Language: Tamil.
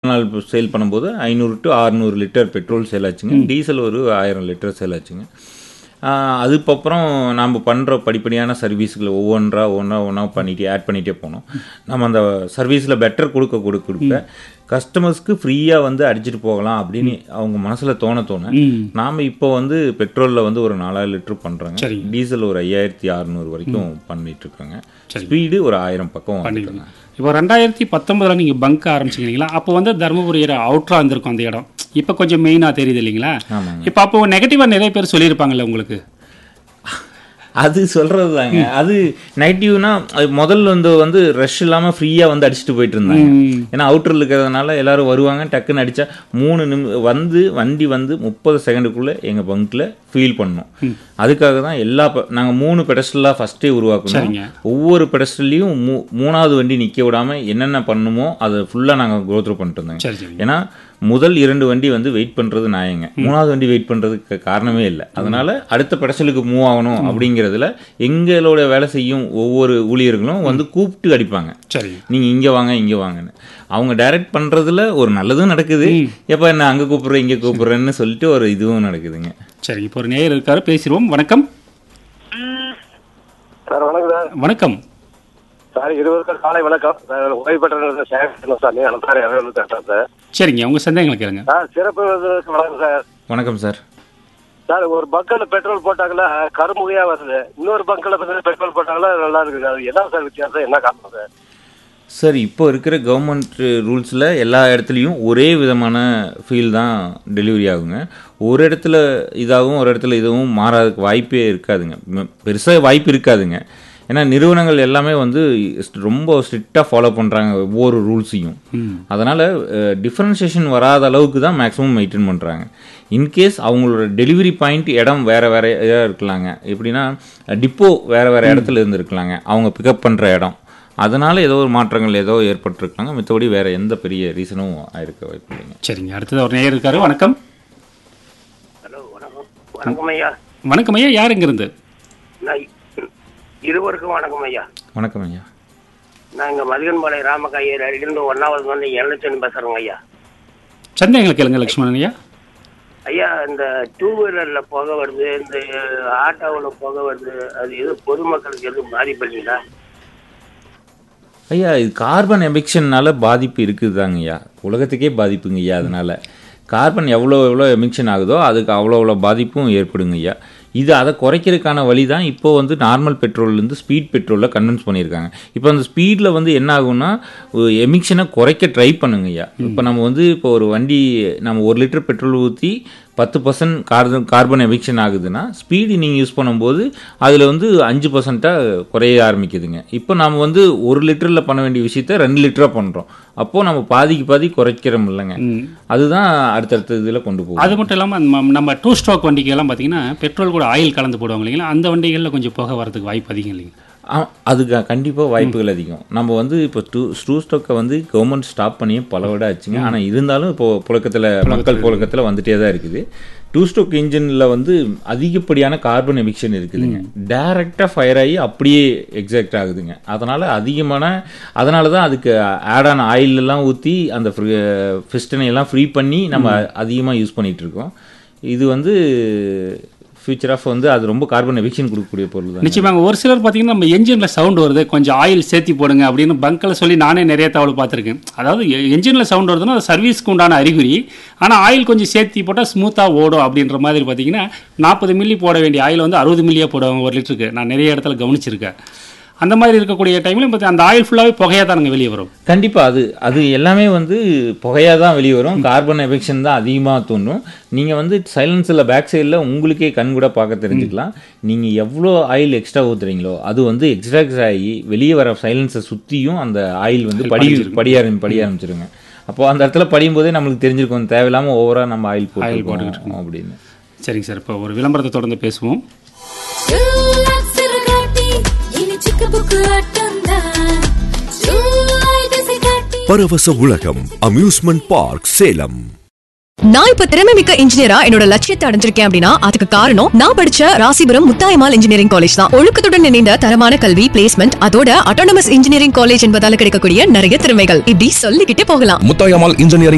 நாள் சேல் பண்ணும்போது ஐநூறு டு அறுநூறு லிட்டர் பெட்ரோல் சேல் ஆச்சுங்க டீசல் ஒரு ஆயிரம் லிட்டர் சேல் ஆச்சுங்க ஆஹ் அதுக்கப்புறம் நாம் பண்ணுற படிப்படியான சர்வீஸ்களை ஒவ்வொன்றா ஒன்றா ஒன்றா பண்ணிட்டு ஆட் பண்ணிகிட்டே போனோம் நம்ம அந்த சர்வீஸில் பெட்டர் கொடுக்க கொடுக்க கொடுக்க கஸ்டமர்ஸ்க்கு ஃப்ரீயாக வந்து அடிச்சிட்டு போகலாம் அப்படின்னு அவங்க மனசில் தோண தோண ம் நாம் இப்போ வந்து பெட்ரோலில் வந்து ஒரு நாலாயிரம் லிட்டர் பண்ணுறோங்க சரி. டீசல் ஒரு ஐயாயிரத்தி அறநூறு வரைக்கும் பண்ணிட்டு இருக்காங்க சரி. ஸ்பீடு ஒரு ஆயிரம் பக்கம் பண்ணிருக்கீங்க இப்போ ரெண்டாயிரத்தி பத்தொன்பதுல நீங்க பங்க் ஆரம்பிச்சிங்களா அப்போ வந்து தருமபுரி அவுட்ரா இருந்திருக்கும் அந்த இடம் இப்போ கொஞ்சம் மெயினாக தெரியுது இல்லைங்களா ஆமாங்க இப்போ அப்போ நெகட்டிவாக நிறைய பேர் சொல்லியிருப்பாங்கல்ல உங்களுக்கு அது சொல்றது தாங்க அது நெகட்டிவ்னா அது முதல்ல வந்து வந்து ரஷ் இல்லாமல் ஃப்ரீயாக வந்து அடிச்சுட்டு போயிட்டு இருந்தாங்க ம். ஏன்னா அவுட்டரில் இருக்கிறதுனால எல்லாரும் வருவாங்க டக்குன்னு அடிச்சா மூணு நிமி வந்து வண்டி வந்து முப்பது செகண்டுக்குள்ளே எங்கள் பங்க்கில் ஃபீல் பண்ணோம் அதுக்காக தான் எல்லா நாங்கள் மூணு பெடஸ்டலாக ஃபஸ்ட்டே உருவாக்கணும் சரிங்க ஒவ்வொரு பெடஸ்டல்லையும் மூ மூணாவது வண்டி நிற்க விடாமல் என்னென்ன பண்ணணுமோ அதை ஃபுல்லாக நாங்கள் கோத்ரூ பண்ணிட்டு இருந்தோங்க சரி சரி ஏன்னா முதல் இரண்டு வண்டி வந்து வெயிட் பண்றது நியாயங்க மூணாவது வண்டி வெயிட் பண்றதுக்கு காரணமே இல்லை அதனால அடுத்த பெடசலுக்கு மூவ் ஆகணும் அப்படிங்கிறதுல எங்களோட வேலை செய்யும் ஒவ்வொரு ஊழியர்களும் வந்து கூப்பிட்டு அடிப்பாங்க சரி நீங்க இங்க வாங்க இங்க வாங்கன்னு அவங்க டைரக்ட் பண்றதுல ஒரு நல்லதும் நடக்குது எப்ப என்ன அங்க கூப்பிடுறேன் இங்க கூப்பிடுறேன்னு சொல்லிட்டு ஒரு இதுவும் நடக்குதுங்க சரி இப்போ ஒரு நேயர் இருக்காரு பேசிடுவோம் வணக்கம் சார் வணக்கம் சார் வணக்கம் சார் இருவருக்கும் காலை வணக்கம் சார் ஓய்வு பெற்ற சேகரிக்கணும் சார் நீங்கள் சார் யாரும் பேசுகிறேன் சார் சரிங்க உங்க சந்தேகங்களை கேளுங்க சார் சிறப்பு விருந்தினருக்கு வணக்கம் சார் வணக்கம் சார் சார் ஒரு பங்கில் பெட்ரோல் போட்டாங்களா கருமுகையா வருது இன்னொரு பங்கில் பெட்ரோல் போட்டாங்களா நல்லா இருக்குது அது என்ன சார் வித்தியாசம் என்ன காரணம் சார் சார் இப்போ இருக்கிற கவர்மெண்ட் ரூல்ஸில் எல்லா இடத்துலையும் ஒரே விதமான ஃபீல் தான் டெலிவரி ஆகுங்க ஒரு இடத்துல இதாகவும் ஒரு இடத்துல இதுவும் மாறாததுக்கு வாய்ப்பே இருக்காதுங்க பெருசாக வாய்ப்பு இருக்காதுங்க ஏன்னா நிறுவனங்கள் எல்லாமே வந்து ரொம்ப ஸ்ட்ரிக்டாக ஃபாலோ பண்ணுறாங்க ஒவ்வொரு ரூல்ஸையும் ம் அதனால் டிஃப்ரென்ஷியேஷன் வராத அளவுக்கு தான் மேக்ஸிமம் மெயின்டைன் பண்ணுறாங்க இன்கேஸ் அவங்களோட டெலிவரி பாயிண்ட் இடம் வேறு வேறு இதாக இருக்கலாங்க எப்படின்னா டிப்போ வேறு வேறு இடத்துல இருந்துருக்கலாங்க அவங்க பிக்கப் பண்ணுற இடம் அதனால் ஏதோ ஒரு மாற்றங்கள் ஏதோ ஏற்பட்டிருக்காங்க மித்தபடி வேறு எந்த பெரிய ரீசனும் ஆயிருக்க வாய்ப்பு இல்லைங்க சரிங்க அடுத்தது ஒரு நேயர் இருக்காரு வணக்கம் ஹலோ வணக்கம் வணக்கம் ஐயா வணக்கம் ஐயா யார் இங்கிருந்து நான் இருவருக்கும் வணக்கம் ஐயா வணக்கம் ஐயா நான் இங்கே மதிகன்பாளையம் ராமக்காயர் அருகிலிருந்து ஒன்றாவது வந்து எழுநூத்தி பேசுகிறேங்க ஐயா சந்தேகங்களை கேளுங்க லக்ஷ்மணன் ஐயா ஐயா இந்த டூ வீலரில் புகை வருது இந்த ஆட்டோவில் புகை வருது அது எதுவும் பொதுமக்களுக்கு எதுவும் பாதிப்பு இல்லைங்களா ஐயா இது கார்பன் எமிக்ஷன்னால பாதிப்பு இருக்குதாங்க ஐயா உலகத்துக்கே பாதிப்புங்க ஐயா அதனால கார்பன் எவ்வளோ எவ்வளோ எமிக்ஷன் ஆகுதோ அதுக்கு அவ்வளோ அவ்வளோ பாதிப்பும் ஏற்படுங்க ஐயா இது அதை குறைக்கிறதுக்கான வழி தான் இப்போ வந்து நார்மல் பெட்ரோல்லேருந்து ஸ்பீட் பெட்ரோலில் கன்வென்ஸ் பண்ணியிருக்காங்க இப்போ அந்த ஸ்பீடில் வந்து என்ன ஆகும்னா எமிக்ஷனை குறைக்க ட்ரை பண்ணுங்க ஐயா இப்போ நம்ம வந்து இப்போ ஒரு வண்டி நம்ம ஒரு லிட்டர் பெட்ரோல் ஊற்றி பத்து பர்சன்ட் கார்பன் கார்பன் எமிக்ஷன் ஆகுதுன்னா ஸ்பீடு நீங்கள் யூஸ் பண்ணும்போது அதில் வந்து அஞ்சு பர்சண்ட்டாக குறைய ஆரம்பிக்குதுங்க இப்போ நம்ம வந்து ஒரு லிட்டரில் பண்ண வேண்டிய விஷயத்த ரெண்டு லிட்டராக பண்ணுறோம் அப்போது நம்ம பாதிக்கு பாதி குறைக்கிறோம் இல்லைங்க ம். அதுதான் அடுத்தடுத்த இதில் கொண்டு போகும் அது மட்டும் இல்லாமல் நம்ம டூ ஸ்ட்ரோக் வண்டிக்கெல்லாம் பார்த்தீங்கன்னா பெட்ரோல் கூட ஆயில் கலந்து போடுவாங்க இல்லைங்களா அந்த வண்டிகளில் கொஞ்சம் புகை வரதுக்கு வாய்ப்பு அதிகம் இல்லைங்க ஆ, அதுக்கு கண்டிப்பாக வாய்ப்புகள் அதிகம் நம்ம வந்து இப்போ டூ ஸ்ட்ரூ ஸ்டோக்கை வந்து கவர்மெண்ட் ஸ்டாப் பண்ணியே பல விட ஆச்சுங்க ஆனால் இருந்தாலும் இப்போ புழக்கத்தில் மக்கள் புழக்கத்தில் வந்துட்டே தான் இருக்குது டூ ஸ்டோக் இன்ஜினில் வந்து அதிகப்படியான கார்பன் எமிக்ஷன் இருக்குதுங்க டைரெக்டாக ஃபயர் ஆகி அப்படியே எக்ஸாக்ட் ஆகுதுங்க அதனால் அதிகமான அதனால தான் அதுக்கு ஆட் ஆன ஆயிலெல்லாம் ஊற்றி அந்த ஃபிஸ்டனை எல்லாம் ஃப்ரீ பண்ணி நம்ம அதிகமாக யூஸ் பண்ணிகிட்டு இருக்கோம் இது வந்து ஃபியூச்சர் ஆஃப் வந்து அது ரொம்ப கார்பன் எமிக்ஷன் கொடுக்கக்கூடிய பொருள் தான் நிச்சயமாங்க ஒரு சிலர் பார்த்தீங்கன்னா நம்ம என்ஜினில் சவுண்ட் வருது கொஞ்சம் ஆயில் சேர்த்தி போடுங்க அப்படின்னு பங்கில் சொல்லி நானே நிறைய தகவல் பார்த்துருக்கேன் அதாவது என்ஜினில் சவுண்ட் வருதுன்னா அது சர்வீஸ்க்கு உண்டான அறிகுறி ஆனால் ஆயில் கொஞ்சம் சேர்த்தி போட்டால் ஸ்மூத்தாக ஓடும் அப்படின்ற மாதிரி பார்த்தீங்கன்னா நாற்பது மில்லி போட வேண்டிய ஆயில் வந்து அறுபது மில்லியாக போடுவாங்க ஒரு லிட்டருக்கு நான் நிறைய இடத்துல கவனிச்சிருக்கேன் அந்த மாதிரி இருக்கக்கூடிய டைமில் பார்த்தா அந்த ஆயில் ஃபுல்லாகவே புகையாக தானுங்க வெளியே வரும் கண்டிப்பா அது அது எல்லாமே வந்து புகையாக தான் வெளியே வரும் கார்பன் எஃபெக்ஷன் தான் அதிகமாக தோன்றும் நீங்கள் வந்து சைலன்ஸில் பேக் சைடில் உங்களுக்கே கண் கூட பார்க்க தெரிஞ்சுக்கலாம் நீங்கள் எவ்வளோ ஆயில் எக்ஸ்ட்ரா ஊற்றுறீங்களோ அது வந்து எக்ஸ்ட்ராக்ஸ் ஆகி வெளியே வர சைலன்ஸை சுற்றியும் அந்த ஆயில் வந்து படி படி ஆரம்பி படிய ஆரம்பிச்சிருங்க அப்போ அந்த இடத்துல படியும் போதே நம்மளுக்கு தெரிஞ்சிருக்கும் தேவையில்லாமல் ஓவராக நம்ம ஆயில் Oil போட்டு அப்படின்னு சரிங்க சார் இப்போ ஒரு விளம்பரத்தை தொடர்ந்து பேசுவோம் பரவச உலகம் அம்யூஸ்மெண்ட் பார்க் சேலம் நான் இப்ப திறமை மிக்க இன்ஜினியரா என்னோட லட்சியத்தை அடைஞ்சிருக்கேன் அப்படின்னா அதுக்கு காரணம் நான் படிச்ச ராசிபுரம் முத்தாயமால் இன்ஜினியரிங் காலேஜ் தான் ஒழுக்கத்துடன் இணைந்த தரமான கல்வி பிளேஸ்மெண்ட் அதோட அட்டானமஸ் இன்ஜினியரிங் காலேஜ் என்பதால கிடைக்கக்கூடிய நிறைய திறமைகள் இப்படி சொல்லிக்கிட்டே போகலாம் முத்தாயம்மாள் இன்ஜினியரிங்